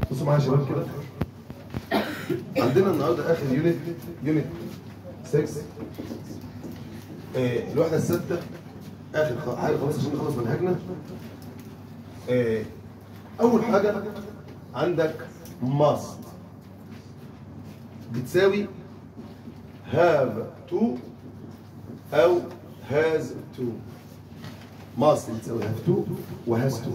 بصوا معايا يا شباب كده عندنا النهارده اخر يونت يونت 6 آه الوحده السادسه اخر خ- حاجه خلاص عشان نخلص منهجنا آه اول حاجه عندك must بتساوي have to او has to must بتساوي have to و has to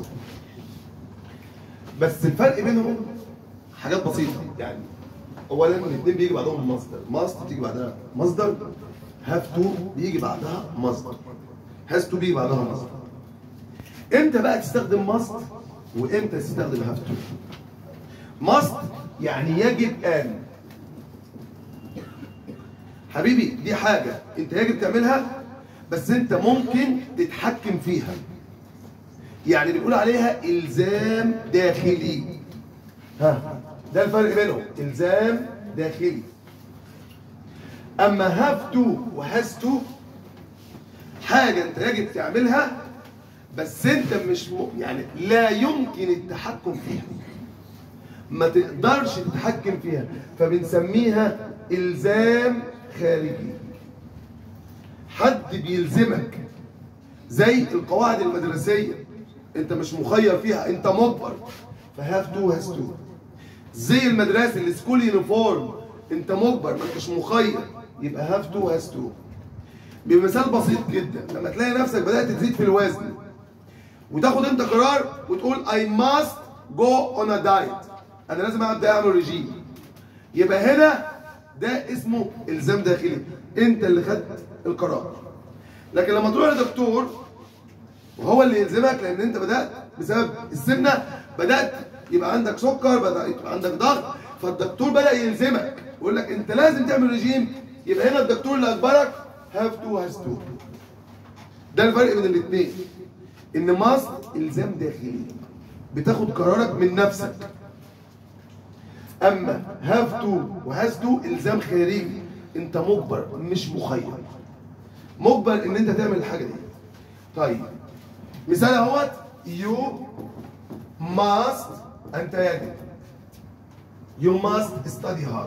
بس الفرق بينهم حاجات بسيطه يعني اولا الاثنين بيجي بعدهم مصدر ماست بتيجي بعدها مصدر هاف تو بيجي بعدها مصدر هاز تو بيجي بعدها مصدر امتى بقى تستخدم ماست وامتى تستخدم هاف تو ماست يعني يجب ان حبيبي دي حاجه انت يجب تعملها بس انت ممكن تتحكم فيها يعني بنقول عليها الزام داخلي ها ده الفرق بينهم الزام داخلي اما هاف تو وهاز تو حاجه انت يجب تعملها بس انت مش م... يعني لا يمكن التحكم فيها ما تقدرش تتحكم فيها فبنسميها الزام خارجي حد بيلزمك زي القواعد المدرسيه انت مش مخير فيها انت مجبر فهاف تو هاز تو زي المدرسه السكول يونيفورم انت مجبر ما انتش مخير يبقى هاف تو هاز تو بمثال بسيط جدا لما تلاقي نفسك بدات تزيد في الوزن وتاخد انت قرار وتقول I must go on a diet انا لازم ابدا اعمل ريجيم يبقى هنا ده اسمه الزام داخلي انت اللي خدت القرار لكن لما تروح لدكتور وهو اللي يلزمك لان انت بدات بسبب السمنه بدات يبقى عندك سكر بدا يبقى عندك ضغط فالدكتور بدا يلزمك يقول لك انت لازم تعمل ريجيم يبقى هنا الدكتور اللي اجبرك هاف تو هاز تو ده الفرق بين الاثنين ان ماست الزام داخلي بتاخد قرارك من نفسك اما هاف تو وهاز تو الزام خارجي انت مجبر مش مخير مجبر ان انت تعمل الحاجه دي طيب مثال اهوت you must انت يجب you must study hard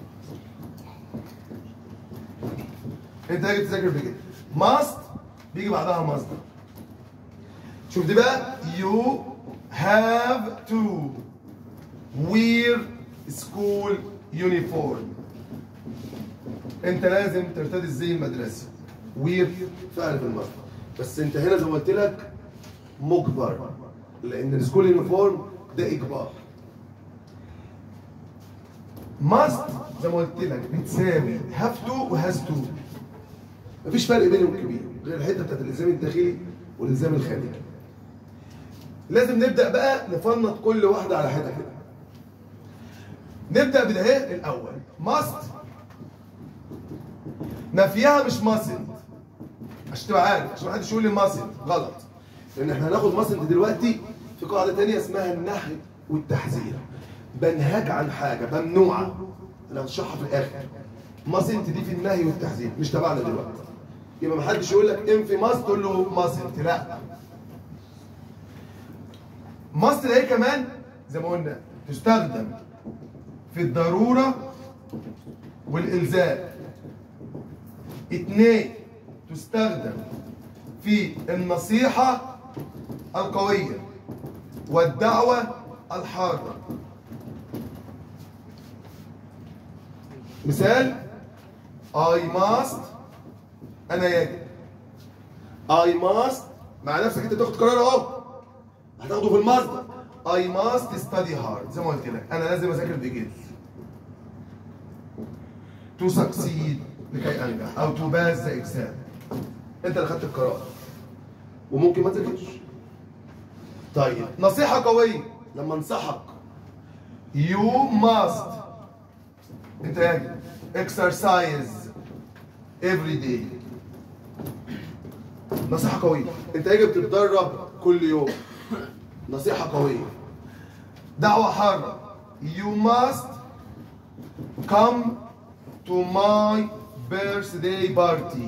انت يجب تذاكر بجد must بيجي بعدها مصدر شوف دي بقى you have to wear school uniform انت لازم ترتدي الزي المدرسي wear فعل في المصدر بس انت هنا زي ما قلت لك مجبر لان السكول يونيفورم ده اجبار ماست زي ما قلت لك بتساوي هاف تو وهاز تو مفيش فرق بينهم كبير غير الحته بتاعت الالزام الداخلي والالزام الخارجي لازم نبدا بقى نفنط كل واحده على حته كده نبدا بدايه الاول ماست نفيها مش ماسنت عشان تبقى عارف عشان محدش يقول لي ماسنت غلط لان احنا هناخد ماسنت دلوقتي في قاعده ثانيه اسمها النهي والتحذير بنهاك عن حاجه ممنوعه انا هشرحها في الاخر ماسنت دي في النهي والتحذير مش تبعنا دلوقتي يبقى محدش يقول لك انفي ماست تقول له ماسنت لا ماست ده كمان زي ما قلنا تستخدم في الضروره والالزام اتنين تستخدم في النصيحة القوية والدعوة الحارة مثال I must أنا يجب I must مع نفسك أنت بتاخد قرار أهو هتاخده في المصدر I must study hard زي ما قلت لك أنا لازم أذاكر بجد to succeed لكي انجح او to pass the exam انت اللي خدت القرار وممكن ما تذاكرش طيب نصيحة قوية لما انصحك you must انت يجب exercise every day نصيحة قوية انت يجب تتدرب كل يوم نصيحة قوية دعوة حارة you must come to my birthday party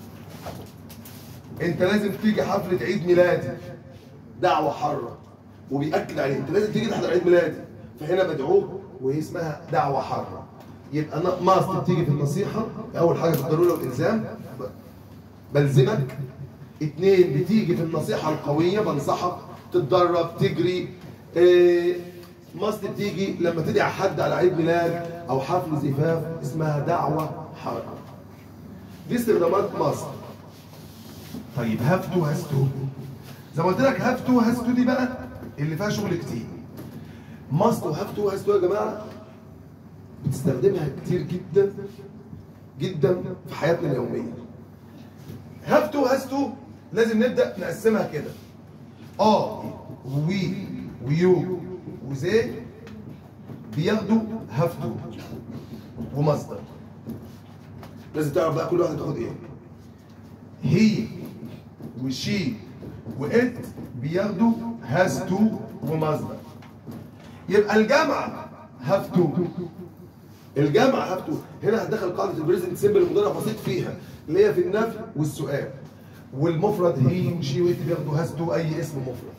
انت لازم تيجي حفلة عيد ميلادي دعوة حرة وبيأكد عليه انت لازم تيجي تحضر عيد ميلادي فهنا بدعوه وهي اسمها دعوه حاره يبقى ماست بتيجي في النصيحه اول حاجه في الضروره والالزام بلزمك اتنين بتيجي في النصيحه القويه بنصحك تتدرب تجري إيه ماست بتيجي لما تدعي حد على عيد ميلاد او حفل زفاف اسمها دعوه حاره دي استخدامات ماست طيب هاف تو هاز تو زي ما قلت لك هاف تو هاز تو دي بقى اللي فيها شغل كتير ماست وهاف تو هاز تو يا جماعه بتستخدمها كتير جدا جدا في حياتنا اليوميه هاف تو هاز تو لازم نبدا نقسمها كده اه وي ويو وزي بياخدوا هاف تو ومصدر لازم تعرف بقى كل واحده تاخد ايه هي وشي وات بياخدوا هاز تو ومصدر يبقى الجامعه هاف تو الجامعه هاف تو هنا هتدخل قاعده البريزنت سيمبل المضارع بسيط فيها اللي هي في النفي والسؤال والمفرد هي وشي وات بياخدوا هاز تو اي اسم مفرد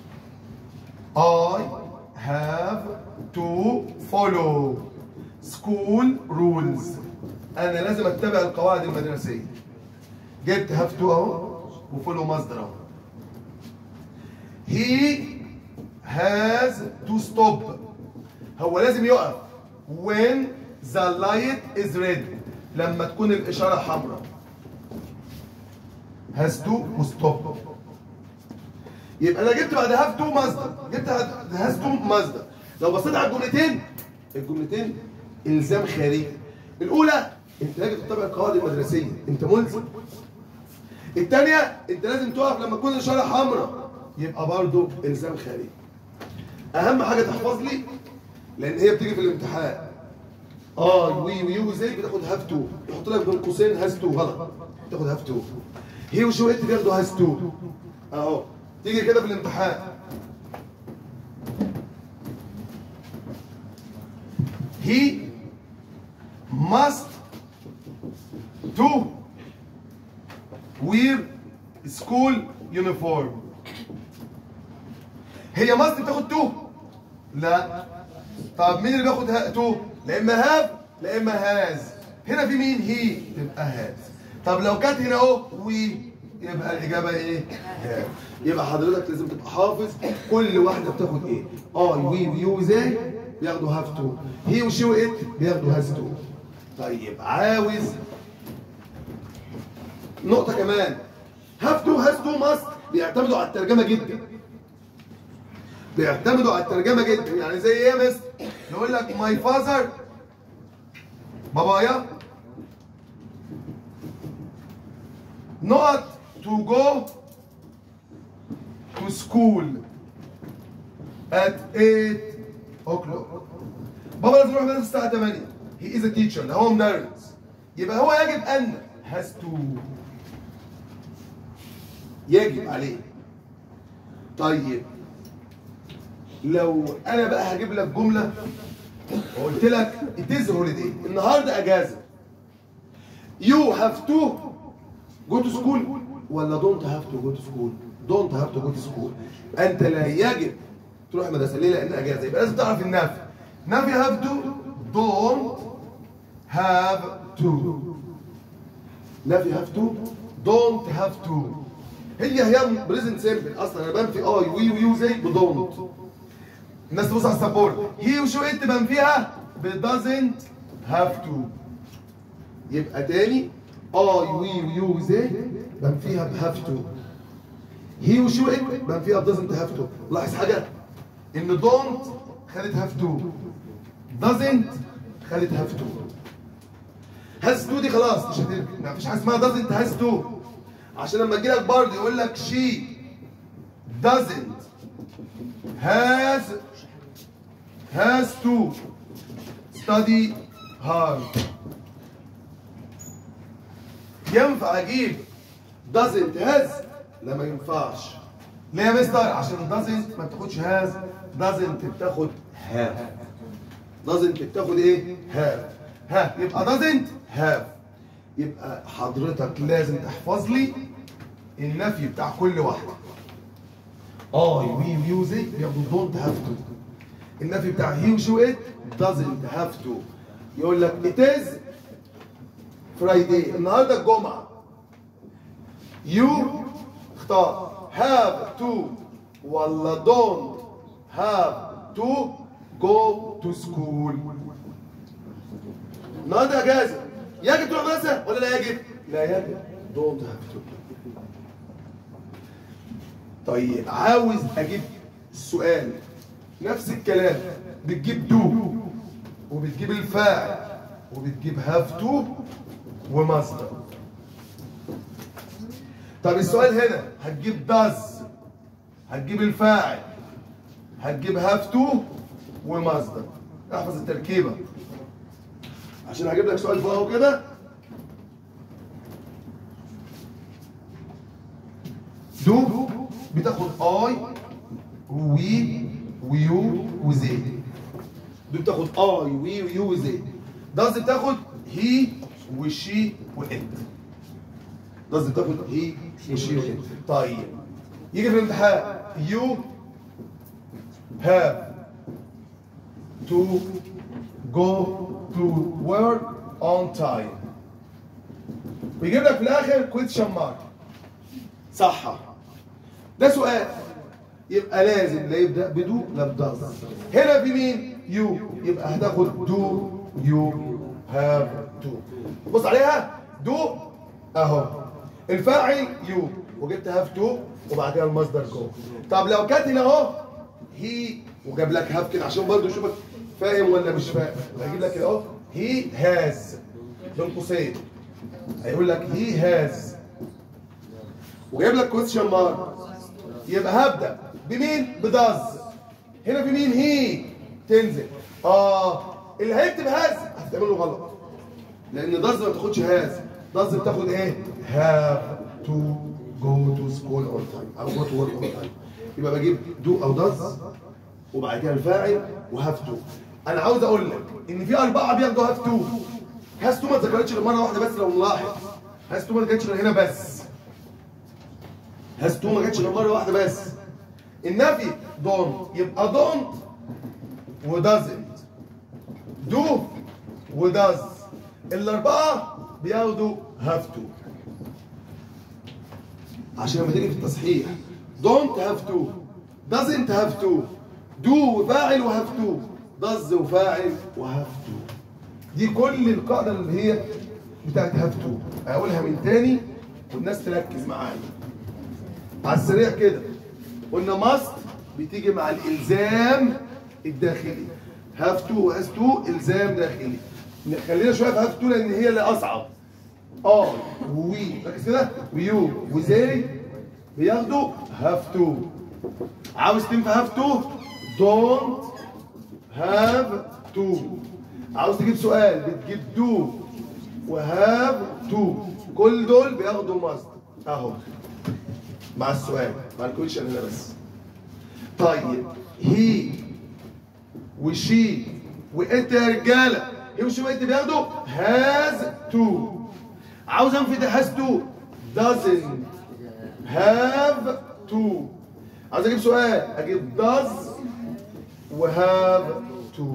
I have to follow school rules انا لازم اتبع القواعد المدرسيه جبت have to اهو وفولو مصدر اهو he has to stop هو لازم يقف when the light is red لما تكون الاشاره حمراء has to وستوب يبقى انا جبت بعد هاف تو مصدر جبت هاز تو مصدر لو بصيت على الجملتين الجملتين الزام خارجي الاولى انت لازم تتبع القواعد المدرسيه انت ملزم الثانيه انت لازم تقف لما تكون الاشاره حمراء يبقى برضه الزام خارجي اهم حاجه تحفظ لي لان هي بتيجي في الامتحان اه وي ويو وزي بتاخد هاف تو يحط لك بين قوسين هاز تو غلط تاخد هاف تو هي وشو انت بياخدوا هاز تو اهو تيجي كده في الامتحان he must to wear school uniform هي must بتاخد تو لا طب مين اللي بياخد ها- تو لا اما هاف لا اما هاز هنا في مين هي تبقى هاز طب لو كانت هنا اهو وي يبقى الاجابه ايه هاف يبقى حضرتك لازم تبقى حافظ كل واحده بتاخد ايه اي وي ويو زي بياخدوا هاف تو هي وشي وات بياخدوا هاز تو طيب عاوز نقطه كمان هاف تو هاز تو ماست بيعتمدوا على الترجمه جدا بيعتمدوا على الترجمه جدا يعني زي ايه يا مستر يقول لك ماي فازر بابايا not to go to school at 8 o'clock بابا لازم يروح المدرسه الساعه 8 he is a teacher ده هو مدرس يبقى هو يجب ان has to يجب عليه طيب لو انا بقى هجيب لك جمله وقلت لك it is holiday النهارده اجازه you have to go to school ولا don't have to go to school don't have to go to school انت لا يجب تروح المدرسه ليه لان اجازه يبقى لازم تعرف النفي نفي have to don't have to نفي have to don't have to هي هي بريزنت سيمبل اصلا انا بنفي اي وي ويو زي بدونت الناس تبص على السبورت هي وشو انت بنفيها ب doesn't have to يبقى تاني اي وي ويو زي بنفيها ب have to هي وشو انت بنفيها ب doesn't have to لاحظ حاجه ان don't خدت have to doesn't خدت have to has to دي خلاص مش هترجع ما فيش حاجه اسمها doesn't has to عشان لما تجي لك برضه يقول لك she doesn't has has to study hard ينفع اجيب doesn't has لا ما ينفعش ليه يا مستر عشان doesn't ما بتاخدش has doesn't بتاخد have doesn't بتاخد ايه have ها يبقى doesn't have يبقى حضرتك لازم تحفظ لي النفي بتاع كل واحده اي وي ميوزك بياخدوا دونت هاف تو النفي بتاع هي وشو ات doesn't have to يقول لك it is Friday النهارده الجمعه you اختار have to ولا don't have to go to school النهارده اجازه يجب تروح مدرسه ولا لا يجب؟ لا يجب don't have to طيب عاوز اجيب السؤال نفس الكلام بتجيب دو وبتجيب الفاعل وبتجيب هاف تو ومصدر طب السؤال هنا هتجيب داز هتجيب الفاعل هتجيب هاف تو ومصدر احفظ التركيبه عشان هجيب لك سؤال فوق اهو كده دو بتاخد اي وي ويو وزي دول بتاخد اي وي ويو وزي داز بتاخد هي وشي وات داز بتاخد هي وشي وات طيب يجي في الامتحان يو have to go to work on time ويجيب لك في الاخر question mark صح ده سؤال يبقى لازم لا يبدا بدو لا بداز هنا في مين يو يبقى هتاخد دو يو هاف تو بص عليها دو اهو الفاعل يو وجبت هاف تو وبعد كده المصدر جو طب لو كانت هنا اهو هي وجاب لك هاف كده عشان برضه يشوفك فاهم ولا مش فاهم هيجيب لك كده اهو هي هاز بين قوسين هيقول لك هي هاز وجايب لك كويستشن مارك يبقى هبدا بمين بداز هنا في مين هي تنزل اه اللي هيكتب هاز هتعمله غلط لان داز ما بتاخدش هاز داز بتاخد ايه هاف تو جو تو سكول اون تايم او جو تو ورك اون تايم يبقى بجيب دو او داز وبعد كده الفاعل وهاف تو انا عاوز اقول لك ان في اربعه بياخدوا هاف تو هاز تو ما اتذكرتش غير مره واحده بس لو نلاحظ هاز تو ما جاتش غير هنا بس هاز تو ما جاتش غير مره واحده بس النفي دونت يبقى دونت ودازنت دو وداز الاربعه بياخدوا هاف تو عشان لما تيجي في التصحيح دونت هاف تو doesn't have to do وفاعل وهاف تو does وفاعل وهاف تو دي كل القاعده اللي هي بتاعت هاف تو هقولها من تاني والناس تركز معايا على السريع كده قلنا ماست بتيجي مع الالزام الداخلي هاف تو وهاز تو الزام داخلي خلينا شويه في هاف تو لان هي اللي اصعب اه وي ركز كده ويو وزي بياخدوا هاف تو عاوز تنفع هاف تو دونت هاف تو عاوز تجيب سؤال بتجيب دو وهاف تو كل دول بياخدوا ماست اهو مع السؤال مع الكويشن هنا بس طيب هي وشي وانت يا رجاله هي وشي وانت بياخدوا هاز تو عاوز انفي ده هاز تو doesn't have to عاوز اجيب سؤال اجيب does وهاف تو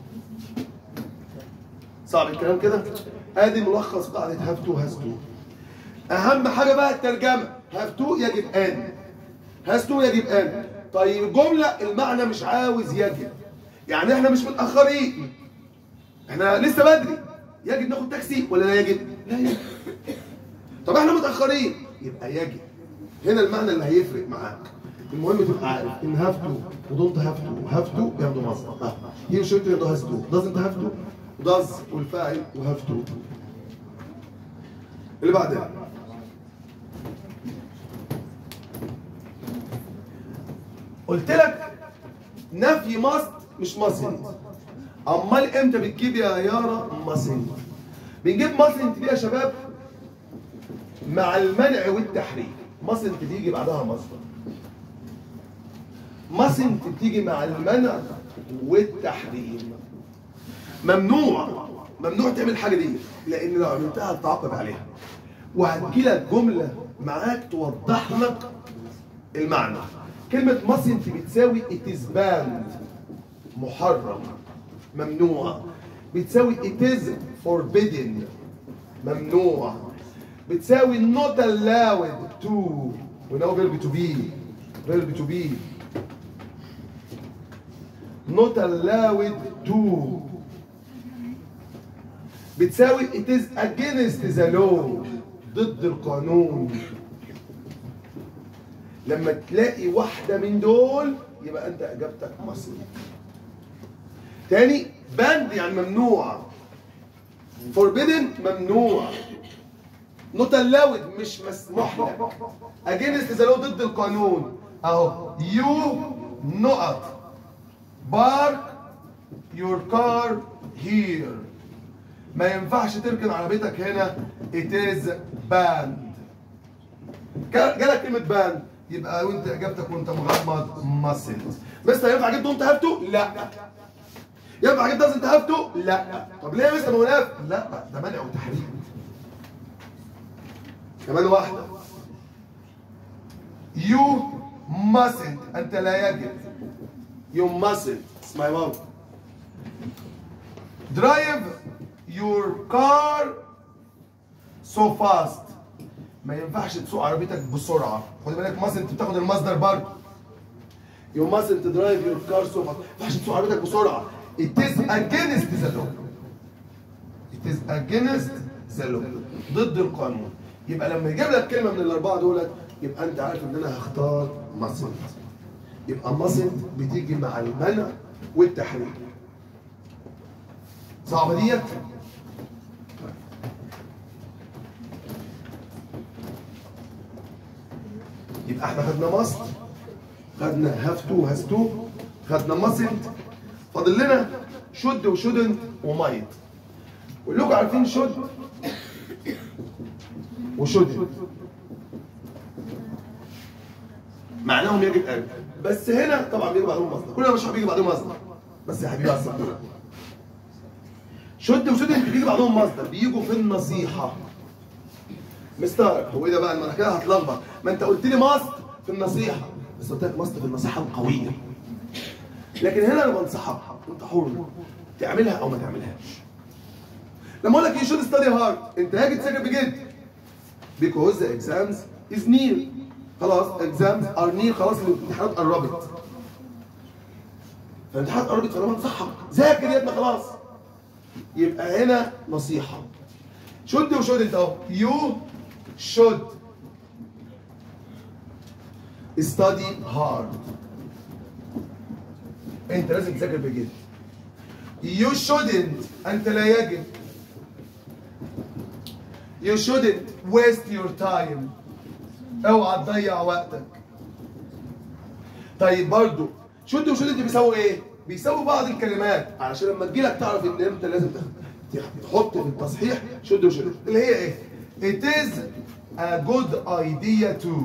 صعب الكلام كده ادي ملخص قاعده هاف تو هاز تو اهم حاجه بقى الترجمه هاف تو يجب ان هاز تو يجب ان طيب الجمله المعنى مش عاوز يجب يعني احنا مش متاخرين احنا لسه بدري يجب ناخد تاكسي ولا لا يجب لا يجب طب احنا متاخرين يبقى يجب هنا المعنى اللي هيفرق معاك المهم تبقى عارف ان هاف تو ودونت هاف تو وهاف تو بياخدوا مصدر هي شرط ياخدوا هاز تو دازنت هاف تو داز والفاعل وهاف تو اللي بعدها قلت لك نفي ماست مش ماسنت امال امتى بتجيب يا يارا ماسنت بنجيب ماسنت دي يا شباب مع المنع والتحريم ماسنت تيجي بعدها مصدر ماسنت بتيجي مع المنع والتحريم ممنوع ممنوع تعمل الحاجه دي لان لو عملتها هتتعاقب عليها وهتجيلك جمله معاك توضح لك المعنى كلمة mustn't بتساوي it is banned محرم ممنوع بتساوي it is forbidden ممنوع بتساوي not allowed to ونو verb to be verb to be not allowed to بتساوي it is against the law ضد القانون لما تلاقي واحدة من دول يبقى أنت إجابتك مصري تاني بند يعني ممنوع forbidden ممنوع not allowed مش مسموح لك against the law ضد القانون اهو you not park your car here ما ينفعش تركن عربيتك هنا it is banned جا- جالك كلمة بان يبقى وانت اجابتك وانت مغمض mustn't مستر ينفع اجيب دونت هاف تو؟ لا ينفع اجيب دازنت هاف تو؟ لا طب ليه يا مستر مناف؟ لا ده منع وتحريم كمان واحدة you mustn't انت لا يجب you mustn't اسمعي واو drive your car so fast ما ينفعش تسوق عربيتك بسرعه خد بالك مصر انت بتاخد المصدر برضه you mustn't drive your car so fast ما ينفعش تسوق عربيتك بسرعه it is against the law it is against the law ضد القانون يبقى لما يجيب لك كلمه من الاربعه دولت يبقى انت عارف ان انا هختار mustn't يبقى mustn't بتيجي مع المنع والتحريم صعبه ديت يبقى احنا خدنا مصر خدنا هاف تو هاز تو خدنا ماسنت فاضل لنا شد وشدنت ومايت كلكم عارفين شد وشدنت معناهم يجب ان بس هنا طبعا بيجي بعدهم مصدر كلنا مش بيجي بعدهم مصدر بس يا حبيبي على السبورة. شد وشدنت بيجي بعدهم مصدر بيجوا في النصيحه مستر هو ايه ده بقى المره كده هتلخبط ما انت قلت لي ماست في النصيحه بس قلت لك ماست في النصيحه القويه لكن هنا انا بنصحك انت حر تعملها او ما تعملهاش لما اقول لك يو شود ستادي هارد انت يجب تذاكر بجد because the exams is near خلاص exams are near خلاص الامتحانات قربت فالامتحانات قربت فانا بنصحك ذاكر يا ابني خلاص يبقى هنا نصيحه شد وشد انت اهو يو should study hard انت لازم تذاكر بجد you shouldn't انت لا يجب you shouldn't waste your time اوعى تضيع وقتك طيب برضو شد وشدنت بيساووا ايه بيساووا بعض الكلمات علشان لما تجيلك تعرف ان انت لازم تخ- تحط في التصحيح شد وشدنت اللي هي ايه it is a good idea to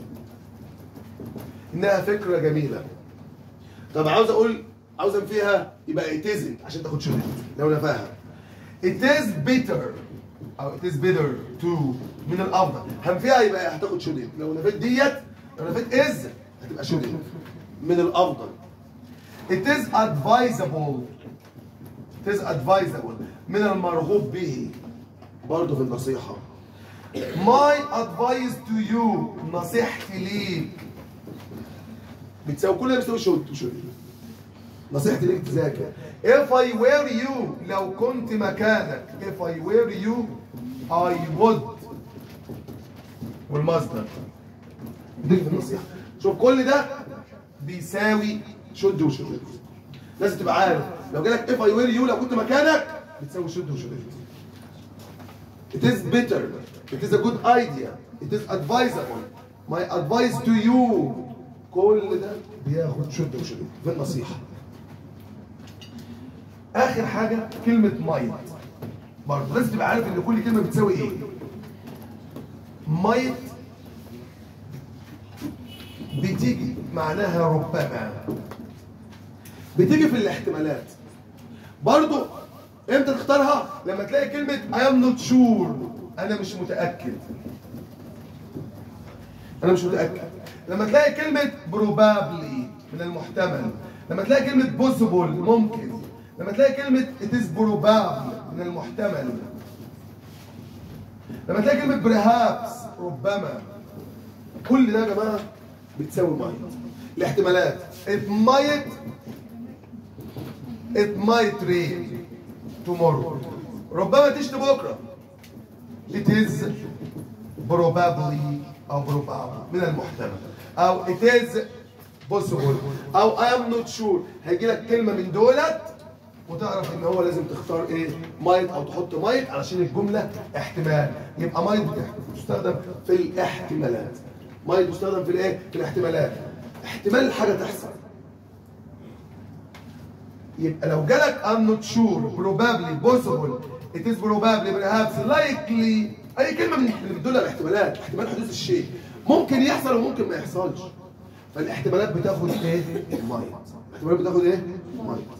انها فكره جميله طب عاوز اقول عاوز فيها يبقى it isn't عشان تاخد شدنت لو انا فاهم it is better او it is better to من الافضل هنفيها يبقى هتاخد شدنت لو نفيت ديت لو نفيت is هتبقى شدنت من الافضل it is advisable it is advisable من المرغوب به برضه في النصيحة my advice to you نصيحتي ليك بتساوي كل ده بتساوي شد شد نصيحتي ليك تذاكر if I were you لو كنت مكانك if I were you I would والمصدر دي في النصيحة شوف كل ده بيساوي شد وشد لازم تبقى عارف لو جالك if I were you لو كنت مكانك بتساوي شد وشد It is better. It is a good idea. It is advisable. My advice to you كل ده بياخد شد وشد في النصيحة. آخر حاجة كلمة might. برضه لازم تبقى عارف إن كل كلمة بتساوي إيه. might بتيجي معناها ربما بتيجي في الاحتمالات برضو امتى تختارها لما تلاقي كلمة I am not sure انا مش متأكد انا مش متأكد لما تلاقي كلمة probably من المحتمل لما تلاقي كلمة possible ممكن لما تلاقي كلمة it is probable من المحتمل لما تلاقي كلمة perhaps ربما كل ده يا جماعة بتساوي might الاحتمالات it might it might rain tomorrow ربما تشتي بكرة it is probably أو probable من المحتمل أو it is possible أو I am not sure هيجي لك كلمة من دولت وتعرف ان هو لازم تختار ايه مايت او تحط مايت علشان الجمله احتمال يبقى مايت بتستخدم في الاحتمالات مايت بتستخدم في الايه في الاحتمالات احتمال حاجه تحصل يبقى لو جالك I'm not sure probably possible it is probably perhaps likely اي كلمه من اللي بتدل على الاحتمالات احتمال حدوث الشيء ممكن يحصل وممكن ما يحصلش فالاحتمالات بتاخد ايه مايت الاحتمالات بتاخد ايه مايت